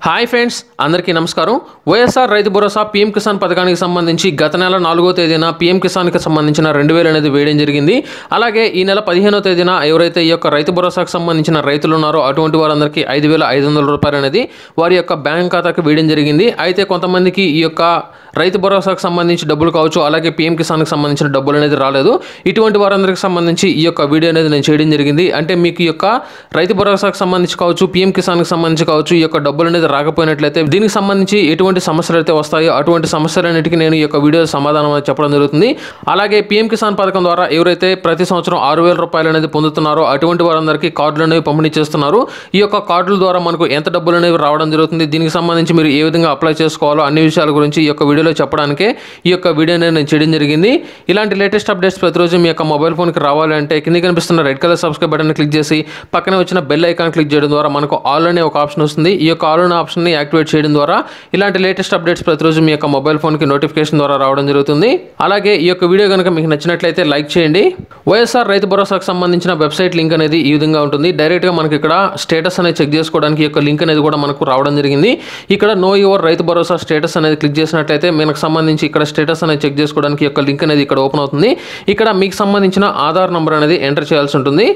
hi friends అందరికీ నమస్కారం వైఎస్ఆర్ రైతు భరోసా పీఎం కిసాన్ పథకానికి సంబంధించి గత నెల నాలుగో తేదీన పీఎం కిసాన్కి సంబంధించిన రెండు వేలు అనేది వేయడం జరిగింది అలాగే ఈ నెల పదిహేనో తేదీన ఎవరైతే ఈ యొక్క రైతు భరోసాకు సంబంధించిన రైతులు ఉన్నారో అటువంటి వారందరికీ ఐదు వేల ఐదు వందల రూపాయలు అనేది వారి యొక్క బ్యాంక్ ఖాతాకు వేయడం జరిగింది అయితే కొంతమందికి ఈ యొక్క రైతు భరోసాకు సంబంధించి డబ్బులు కావచ్చు అలాగే పీఎం కిసాన్కి సంబంధించిన డబ్బులు అనేది రాలేదు ఇటువంటి వారందరికి సంబంధించి ఈ యొక్క వీడియో అనేది నేను చేయడం జరిగింది అంటే మీకు ఈ యొక్క రైతు భరోసాకు సంబంధించి కావచ్చు పీఎం కిసాన్కి సంబంధించి కావచ్చు ఈ యొక్క డబ్బులు అనేది రాకపోయినట్లయితే దీనికి సంబంధించి ఎటువంటి సమస్యలు అయితే వస్తాయో అటువంటి సమస్యలన్నిటికీ నేను ఈ యొక్క వీడియో సమాధానం అనేది చెప్పడం జరుగుతుంది అలాగే పీఎం కిసాన్ పథకం ద్వారా ఎవరైతే ప్రతి సంవత్సరం ఆరు వేల రూపాయలు అనేది పొందుతున్నారో అటువంటి వారందరికీ కార్డులు అనేవి పంపిణీ చేస్తున్నారు ఈ యొక్క కార్డుల ద్వారా మనకు ఎంత డబ్బులు అనేవి రావడం జరుగుతుంది దీనికి సంబంధించి మీరు ఏ విధంగా అప్లై చేసుకోవాలో అన్ని విషయాల గురించి ఈ యొక్క వీడియోలో చెప్పడానికే ఈ యొక్క వీడియో అనేది నేను చేయడం జరిగింది ఇలాంటి లేటెస్ట్ అప్డేట్స్ ప్రతిరోజు మీ యొక్క మొబైల్ ఫోన్కి రావాలంటే కింద కనిపిస్తున్న red colour subscribe button click చేసి పక్కనే వచ్చిన బెల్ ఐకాన్ క్లిక్ చేయడం ద్వారా మనకు ఆల్ అనే ఒక ఆప్షన్ వస్తుంది ఈ యొక్క ఆల్ అనే ఆప్షన్ని యాక్టివేట్ చేయడం ద్వారా ఇలాంటి లేటెస్ట్ అప్డేట్స్ ప్రతిరోజు మీ యొక్క మొబైల్ ఫోన్కి నోటిఫికేషన్ ద్వారా రావడం జరుగుతుంది అలాగే ఈ యొక్క వీడియో కనుక మీకు నచ్చినట్లయితే లైక్ చేయండి వైఎస్ఆర్ రైతు భరోసాకు సంబంధించిన వెబ్సైట్ లింక్ అనేది ఈ విధంగా ఉంటుంది డైరెక్ట్గా మనకి ఇక్కడ స్టేటస్ అనేది చెక్ చేసుకోవడానికి ఈ యొక్క లింక్ అనేది కూడా మనకు రావడం జరిగింది ఇక్కడ నో యువర్ రైతు భరోసా స్టేటస్ అనేది క్లిక్ చేసినట్లయితే మనకు సంబంధించి ఇక్కడ స్టేటస్ అనేది చెక్ చేసుకోవడానికి ఈ యొక్క లింక్ అనేది ఇక్కడ ఓపెన్ అవుతుంది ఇక్కడ మీకు సంబంధించిన ఆధార్ నంబర్ అనేది ఎంటర్ చేయాల్సి ఉంటుంది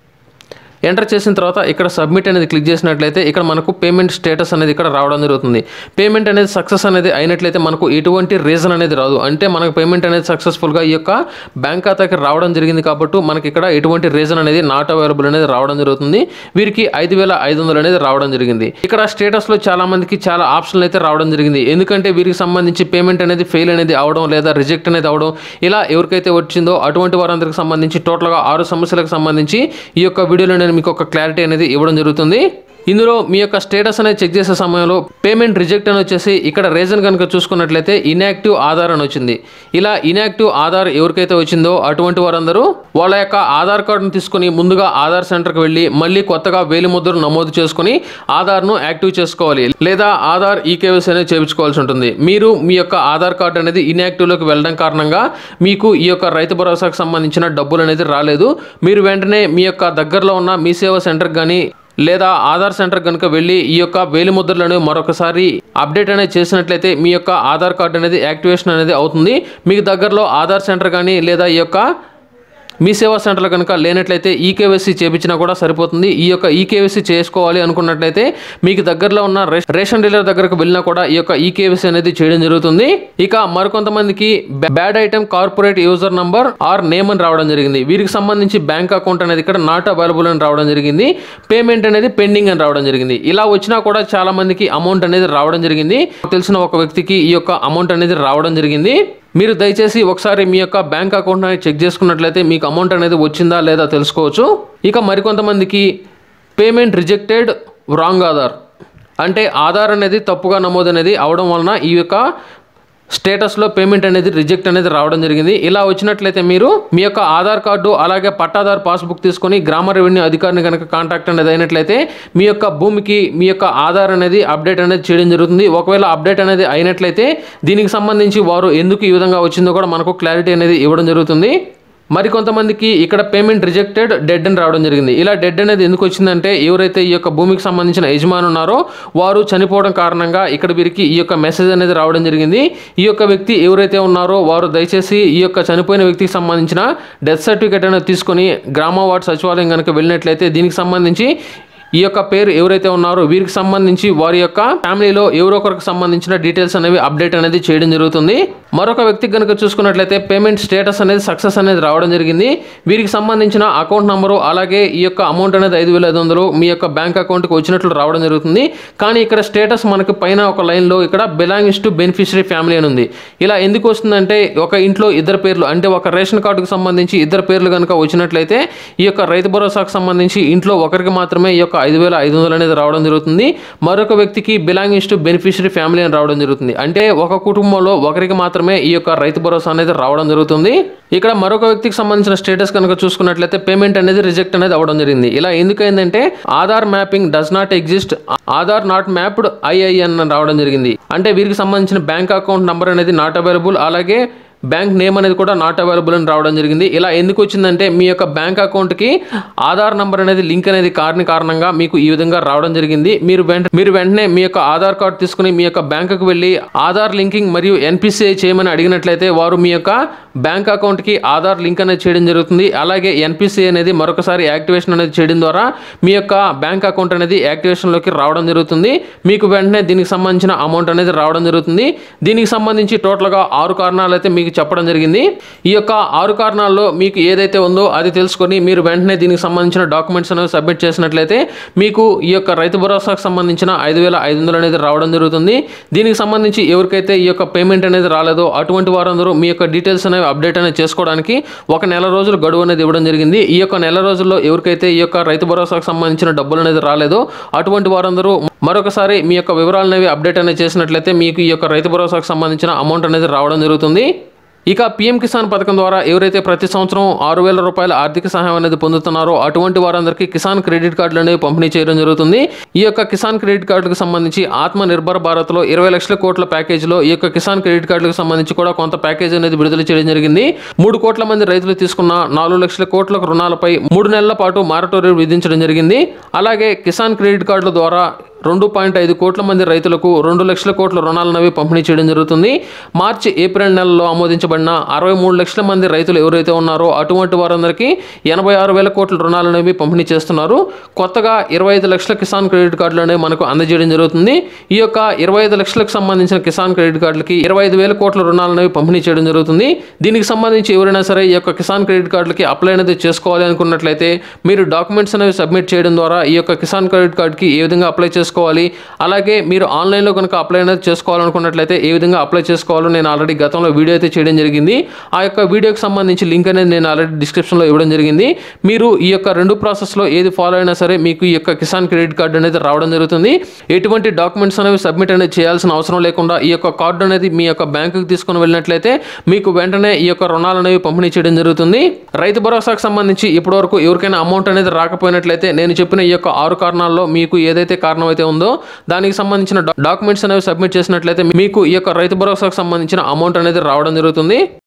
ఎంటర్ చేసిన తర్వాత ఇక్కడ సబ్మిట్ అనేది క్లిక్ చేసినట్లయితే ఇక్కడ మనకు పేమెంట్ స్టేటస్ అనేది ఇక్కడ రావడం జరుగుతుంది పేమెంట్ అనేది సక్సెస్ అనేది అయినట్లయితే మనకు ఎటువంటి రీజన్ అనేది రాదు అంటే మనకు పేమెంట్ అనేది సక్సెస్ఫుల్గా ఈ యొక్క బ్యాంక్ ఖాతాకి రావడం జరిగింది కాబట్టి మనకి ఇక్కడ ఎటువంటి రీజన్ అనేది నాట్ అవైలబుల్ అనేది రావడం జరుగుతుంది వీరికి ఐదు వేల ఐదు వందలు అనేది రావడం జరిగింది ఇక్కడ స్టేటస్లో చాలా మందికి చాలా ఆప్షన్లు అయితే రావడం జరిగింది ఎందుకంటే వీరికి సంబంధించి పేమెంట్ అనేది ఫెయిల్ అనేది అవడం లేదా రిజెక్ట్ అనేది అవడం ఇలా ఎవరికైతే వచ్చిందో అటువంటి వారందరికి సంబంధించి టోటల్గా ఆరు సమస్యలకు సంబంధించి ఈ యొక్క వీడియోలో నేను మీకు ఒక క్లారిటీ అనేది ఇవ్వడం జరుగుతుంది ఇందులో మీ యొక్క స్టేటస్ అనేది చెక్ చేసే సమయంలో పేమెంట్ రిజెక్ట్ అని వచ్చేసి ఇక్కడ రీజన్ కనుక చూసుకున్నట్లయితే ఇన్యాక్టివ్ ఆధార్ అని వచ్చింది ఇలా ఇన్యాక్టివ్ ఆధార్ ఎవరికైతే వచ్చిందో అటువంటి వారందరూ వాళ్ళ యొక్క ఆధార్ కార్డును తీసుకొని ముందుగా ఆధార్ సెంటర్కి వెళ్ళి మళ్ళీ కొత్తగా వేలిముద్ర నమోదు చేసుకొని ఆధార్ను యాక్టివ్ చేసుకోవాలి లేదా ఆధార్ ఈకేవైసీ అనేది చేయించుకోవాల్సి ఉంటుంది మీరు మీ యొక్క ఆధార్ కార్డు అనేది ఇన్యాక్టివ్లోకి వెళ్ళడం కారణంగా మీకు ఈ యొక్క రైతు భరోసాకు సంబంధించిన డబ్బులు అనేది రాలేదు మీరు వెంటనే మీ యొక్క దగ్గరలో ఉన్న మీ సేవా సెంటర్కి కానీ లేదా ఆధార్ సెంటర్ కనుక వెళ్ళి ఈ యొక్క వేలి ముద్రలను మరొకసారి అప్డేట్ అనేది చేసినట్లయితే మీ యొక్క ఆధార్ కార్డు అనేది యాక్టివేషన్ అనేది అవుతుంది మీకు దగ్గరలో ఆధార్ సెంటర్ కానీ లేదా ఈ యొక్క మీ సేవా సెంటర్లో కనుక లేనట్లయితే ఈకేవైసీ చేపించినా కూడా సరిపోతుంది ఈ యొక్క ఈకేవైసీ చేసుకోవాలి అనుకున్నట్లయితే మీకు దగ్గరలో ఉన్న రేష్- రేషన్ డీలర్ దగ్గరకు వెళ్ళినా కూడా ఈ యొక్క ఈకేవైసీ అనేది చేయడం జరుగుతుంది ఇక మరికొంతమందికి బ్యా- bad item corporate user number or name అని రావడం జరిగింది వీరికి సంబంధించి బ్యాంక్ అకౌంట్ అనేది ఇక్కడ నాట్ అవైలబుల్ అని రావడం జరిగింది పేమెంట్ అనేది పెండింగ్ అని రావడం జరిగింది ఇలా వచ్చినా కూడా చాలా మందికి అమౌంట్ అనేది రావడం జరిగింది తెలిసిన ఒక వ్యక్తికి ఈ యొక్క అమౌంట్ అనేది రావడం జరిగింది మీరు దయచేసి ఒకసారి మీ యొక్క బ్యాంక్ అకౌంట్ అనేది చెక్ చేసుకున్నట్లయితే మీకు అమౌంట్ అనేది వచ్చిందా లేదా తెలుసుకోవచ్చు ఇక మరికొంతమందికి పేమెంట్ రిజెక్టెడ్ రాంగ్ ఆధార్ అంటే ఆధార్ అనేది తప్పుగా నమోదు అనేది అవడం వలన ఈ యొక్క స్టేటస్లో పేమెంట్ అనేది రిజెక్ట్ అనేది రావడం జరిగింది ఇలా వచ్చినట్లయితే మీరు మీ యొక్క ఆధార్ కార్డు అలాగే పట్టాదార్ పాస్బుక్ తీసుకొని గ్రామ రెవెన్యూ అధికారిని కనుక కాంటాక్ట్ అనేది అయినట్లయితే మీ యొక్క భూమికి మీ యొక్క ఆధార్ అనేది అప్డేట్ అనేది చేయడం జరుగుతుంది ఒకవేళ అప్డేట్ అనేది అయినట్లయితే దీనికి సంబంధించి వారు ఎందుకు ఈ విధంగా వచ్చిందో కూడా మనకు క్లారిటీ అనేది ఇవ్వడం జరుగుతుంది మరి కొంతమందికి ఇక్కడ పేమెంట్ రిజెక్టెడ్ డెడ్ అని రావడం జరిగింది ఇలా డెడ్ అనేది ఎందుకు వచ్చిందంటే ఎవరైతే ఈ యొక్క భూమికి సంబంధించిన యజమాని ఉన్నారో వారు చనిపోవడం కారణంగా ఇక్కడ వీరికి ఈ యొక్క మెసేజ్ అనేది రావడం జరిగింది ఈ యొక్క వ్యక్తి ఎవరైతే ఉన్నారో వారు దయచేసి ఈ యొక్క చనిపోయిన వ్యక్తికి సంబంధించిన డెత్ సర్టిఫికేట్ అనేది తీసుకొని గ్రామ వార్డు సచివాలయం కనుక వెళ్ళినట్లయితే దీనికి సంబంధించి ఈ యొక్క పేరు ఎవరైతే ఉన్నారో వీరికి సంబంధించి వారి యొక్క ఫ్యామిలీలో ఎవరో ఒకరికి సంబంధించిన డీటెయిల్స్ అనేవి అప్డేట్ అనేది చేయడం జరుగుతుంది మరొక వ్యక్తికి కనుక చూసుకున్నట్లయితే పేమెంట్ స్టేటస్ అనేది సక్సెస్ అనేది రావడం జరిగింది వీరికి సంబంధించిన అకౌంట్ నంబరు అలాగే ఈ యొక్క అమౌంట్ అనేది ఐదు వేల ఐదు వందలు మీ యొక్క బ్యాంక్ అకౌంట్కి వచ్చినట్లు రావడం జరుగుతుంది కానీ ఇక్కడ స్టేటస్ మనకి పైన ఒక లైన్లో ఇక్కడ బిలాంగ్స్ టు బెనిఫిషరీ ఫ్యామిలీ అని ఉంది ఇలా ఎందుకు వస్తుందంటే ఒక ఇంట్లో ఇద్దరు పేర్లు అంటే ఒక రేషన్ కార్డుకు సంబంధించి ఇద్దరు పేర్లు కనుక వచ్చినట్లయితే ఈ యొక్క రైతు భరోసాకు సంబంధించి ఇంట్లో ఒకరికి మాత్రమే ఈ యొక్క ఐదు వేల ఐదు వందలు అనేది రావడం జరుగుతుంది మరొక వ్యక్తికి బిలాంగింగ్స్ టు బెనిఫిషరీ ఫ్యామిలీ అని రావడం జరుగుతుంది అంటే ఒక కుటుంబంలో ఒకరికి మాత్రమే ఈ యొక్క రైతు భరోసా అనేది రావడం జరుగుతుంది ఇక్కడ మరొక వ్యక్తికి సంబంధించిన స్టేటస్ కనుక చూసుకున్నట్లయితే పేమెంట్ అనేది రిజెక్ట్ అనేది అవ్వడం జరిగింది ఇలా ఎందుకైందంటే Aadhaar mapping does not exist Aadhaar not mapped IIN అని రావడం జరిగింది అంటే వీరికి సంబంధించిన బ్యాంక్ అకౌంట్ నంబర్ అనేది నాట్ అవైలబుల్ అలాగే బ్యాంక్ నేమ్ అనేది కూడా నాట్ అవైలబుల్ అని రావడం జరిగింది ఇలా ఎందుకు వచ్చిందంటే మీ యొక్క బ్యాంక్ అకౌంట్కి ఆధార్ నంబర్ అనేది లింక్ అనేది కారణి కారణంగా మీకు ఈ విధంగా రావడం జరిగింది మీరు వెంట మీరు వెంటనే మీ యొక్క ఆధార్ కార్డు తీసుకుని మీ యొక్క బ్యాంకుకు వెళ్ళి ఆధార్ లింకింగ్ మరియు ఎన్పిసిఐ చేయమని అడిగినట్లయితే వారు మీ యొక్క బ్యాంక్ అకౌంట్కి ఆధార్ లింక్ అనేది చేయడం జరుగుతుంది అలాగే ఎన్పిసిఐ అనేది మరొకసారి యాక్టివేషన్ అనేది చేయడం ద్వారా మీ యొక్క బ్యాంక్ అకౌంట్ అనేది యాక్టివేషన్లోకి రావడం జరుగుతుంది మీకు వెంటనే దీనికి సంబంధించిన అమౌంట్ అనేది రావడం జరుగుతుంది దీనికి సంబంధించి టోటల్గా ఆరు కారణాలు అయితే మీకు చెప్పడం జరిగింది ఈ యొక్క ఆరు కారణాల్లో మీకు ఏదైతే ఉందో అది తెలుసుకొని మీరు వెంటనే దీనికి సంబంధించిన డాక్యుమెంట్స్ అనేవి సబ్మిట్ చేసినట్లయితే మీకు ఈ యొక్క రైతు భరోసాకు సంబంధించిన ఐదు వేల ఐదు వందలు అనేది రావడం జరుగుతుంది దీనికి సంబంధించి ఎవరికైతే ఈ యొక్క పేమెంట్ అనేది రాలేదో అటువంటి వారందరూ మీ యొక్క డీటెయిల్స్ అనేవి అప్డేట్ అనేది చేసుకోవడానికి ఒక నెల రోజులు గడువు అనేది ఇవ్వడం జరిగింది ఈ యొక్క నెల రోజుల్లో ఎవరికైతే ఈ యొక్క రైతు భరోసాకు సంబంధించిన డబ్బులు అనేది రాలేదో అటువంటి వారందరూ మరొకసారి మీ యొక్క వివరాలు అనేవి అప్డేట్ అనేది చేసినట్లయితే మీకు ఈ యొక్క రైతు భరోసాకు సంబంధించిన అమౌంట్ అనేది రావడం జరుగుతుంది ఇక పీఎం కిసాన్ పథకం ద్వారా ఎవరైతే ప్రతి సంవత్సరం ఆరు వేల రూపాయల ఆర్థిక సహాయం అనేది పొందుతున్నారో అటువంటి వారందరికీ కిసాన్ క్రెడిట్ కార్డులు అనేవి పంపిణీ చేయడం జరుగుతుంది ఈ యొక్క కిసాన్ క్రెడిట్ కార్డుకు సంబంధించి ఆత్మ నిర్భర్ భారత్లో ఇరవై లక్షల కోట్ల ప్యాకేజీలో ఈ యొక్క కిసాన్ క్రెడిట్ కార్డులకు సంబంధించి కూడా కొంత ప్యాకేజ్ అనేది విడుదల చేయడం జరిగింది మూడు కోట్ల మంది రైతులు తీసుకున్న నాలుగు లక్షల కోట్ల రుణాలపై మూడు నెలల పాటు మారటోరియం విధించడం జరిగింది అలాగే కిసాన్ క్రెడిట్ కార్డుల ద్వారా రెండు పాయింట్ ఐదు కోట్ల మంది రైతులకు రెండు లక్షల కోట్ల రుణాలనవి పంపిణీ చేయడం జరుగుతుంది మార్చి ఏప్రిల్ నెలలో ఆమోదించబడిన అరవై మూడు లక్షల మంది రైతులు ఎవరైతే ఉన్నారో అటువంటి వారందరికీ ఎనభై ఆరు వేల కోట్ల రుణాలు అనేవి పంపిణీ చేస్తున్నారు కొత్తగా ఇరవై ఐదు లక్షల కిసాన్ క్రెడిట్ కార్డులు అనేవి మనకు అందజేయడం జరుగుతుంది ఈ యొక్క ఇరవై ఐదు లక్షలకు సంబంధించిన కిసాన్ క్రెడిట్ కార్డులకి ఇరవై ఐదు వేల కోట్ల రుణాలు అనేవి పంపిణీ చేయడం జరుగుతుంది దీనికి సంబంధించి ఎవరైనా సరే ఈ యొక్క కిసాన్ క్రెడిట్ కార్డులకి అప్లై అనేది చేసుకోవాలి అనుకున్నట్లయితే మీరు డాక్యుమెంట్స్ అనేవి సబ్మిట్ చేయడం ద్వారా ఈ యొక్క కిసాన్ క్రెడిట్ కార్డుకి ఏ విధంగా అప్లై చేసుకోవాలి అలాగే మీరు ఆన్లైన్లో కనుక అప్లై అనేది చేసుకోవాలనుకున్నట్లయితే ఏ విధంగా అప్లై చేసుకోవాలో నేను ఆల్రెడీ గతంలో వీడియో అయితే చేయడం జరిగింది ఆ యొక్క వీడియోకి సంబంధించి లింక్ అనేది నేను ఆల్రెడీ డిస్క్రిప్షన్లో ఇవ్వడం జరిగింది మీరు ఈ యొక్క రెండు ప్రాసెస్లో ఏది ఫాలో అయినా సరే మీకు ఈ యొక్క కిసాన్ క్రెడిట్ కార్డు అనేది రావడం జరుగుతుంది ఎటువంటి డాక్యుమెంట్స్ అనేవి సబ్మిట్ అనేది చేయాల్సిన అవసరం లేకుండా ఈ యొక్క కార్డు అనేది మీ యొక్క బ్యాంకుకి తీసుకొని వెళ్ళినట్లయితే మీకు వెంటనే ఈ యొక్క రుణాలు అనేవి పంపిణీ చేయడం జరుగుతుంది రైతు భరోసాకు సంబంధించి ఇప్పటివరకు ఎవరికైనా అమౌంట్ అనేది రాకపోయినట్లయితే నేను చెప్పిన ఈ యొక్క ఆరు కారణాల్లో మీకు ఏదైతే కారణం అయితే ఉందో దానికి సంబంధించిన డాక్యుమెంట్స్ అనేవి సబ్మిట్ చేసినట్లయితే మీకు ఈ యొక్క రైతు భరోసాకు సంబంధించిన అమౌంట్ అనేది రావడం జరుగుతుంది